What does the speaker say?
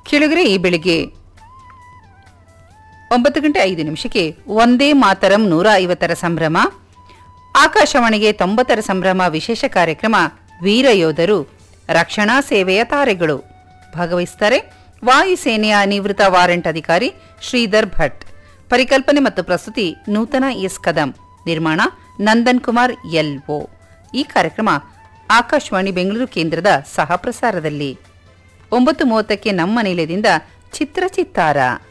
ಕೆಳಗರೆ ಈ ಬೆಳಿಗ್ಗೆ ಒಂಬತ್ತು ಗಂಟೆ ಐದು ನಿಮಿಷಕ್ಕೆ ಒಂದೇ ಮಾತರಂ ನೂರ ಐವತ್ತರ ಸಂಭ್ರಮ ಆಕಾಶವಾಣಿಗೆ ತೊಂಬತ್ತರ ಸಂಭ್ರಮ ವಿಶೇಷ ಕಾರ್ಯಕ್ರಮ ವೀರ ಯೋಧರು ರಕ್ಷಣಾ ಸೇವೆಯ ತಾರೆಗಳು ಭಾಗವಹಿಸುತ್ತಾರೆ ವಾಯುಸೇನೆಯ ನಿವೃತ್ತ ವಾರೆಂಟ್ ಅಧಿಕಾರಿ ಶ್ರೀಧರ್ ಭಟ್ ಪರಿಕಲ್ಪನೆ ಮತ್ತು ಪ್ರಸ್ತುತಿ ನೂತನ ಎಸ್ ಕದಂ ನಿರ್ಮಾಣ ನಂದನ್ ಕುಮಾರ್ ಎಲ್ಒ ಈ ಕಾರ್ಯಕ್ರಮ ಆಕಾಶವಾಣಿ ಬೆಂಗಳೂರು ಕೇಂದ್ರದ ಸಹ ಪ್ರಸಾರದಲ್ಲಿ ಒಂಬತ್ತು ಮೂವತ್ತಕ್ಕೆ ನಮ್ಮ ನಿಲಯದಿಂದ ಚಿತ್ರ ಚಿತ್ತಾರ